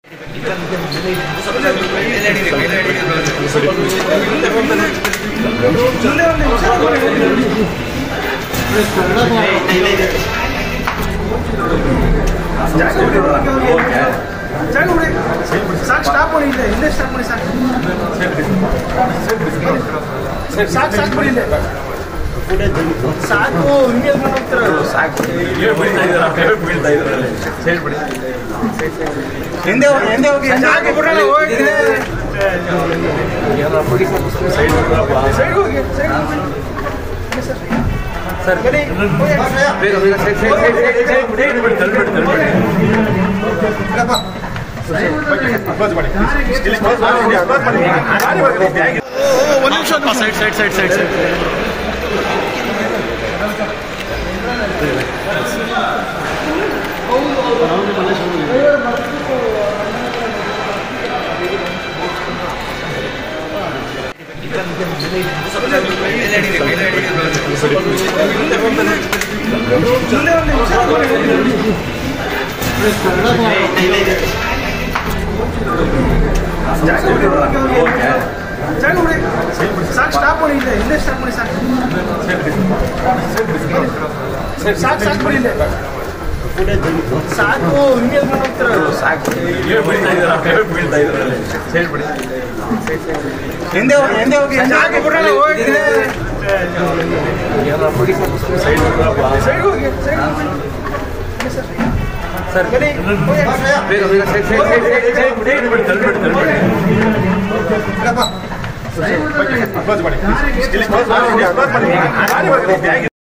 ಸಾಕು ಸ್ಟಾಪ್ ಮಾಡಿ ಇಲ್ಲೇ ಇಲ್ಲೇ ಸ್ಟಾಪ್ ಮಾಡಿ ಸಾಕು ಸಾಕು ಸಾಕು ಬಿಡಿ ಇಲ್ಲೇ ಸಾಕು ಹಿಂಗೆ ಮಾಡ್ತಾರೆ ಸಾಕು ಹಿಂದೆ ಹೋಗಿ ಹಿಂದೆ ಹೋಗಿ ಸಾಕು ಬಿಡಲ್ಲ ಹೋಗಿ ಸೈಡ್ ಹೋಗಿ ಸೈಡ್ ಹೋಗಿ ಸರ್ ಬನ್ನಿ ಬೇಗ ಬೇಗ side side side side side ಒಂದು ನಿಮಿಷ side side side side side ಜಾಗ ಬಿಡಿ ಸಾಕು ಸ್ಟಾಪ್ ಮಾಡಿ ಇಲ್ಲೇ ಇಲ್ಲೇ ಸ್ಟಾಪ್ ಮಾಡಿ ಸಾಕು ಸಾಕು ಸಾಕು ಬಿಡಿ ಇಲ್ಲೇ ಸಾಕು ಹಿಂಗೆ ಮಾಡ್ತಾರೆ ಸಾಕು ಹಿಂದೆ ಹೋಗಿ ಹಿಂದೆ ಹೋಗಿ ಸಾಕು ಬಿಡಲ್ಲ ಹೋಗಿ ಸೈಡ್ ಹೋಗಿ ಸೈಡ್ ಹೋಗಿ ಸರ್ ಬನ್ನಿ ಬೇಗ ಬೇಗ side side side side side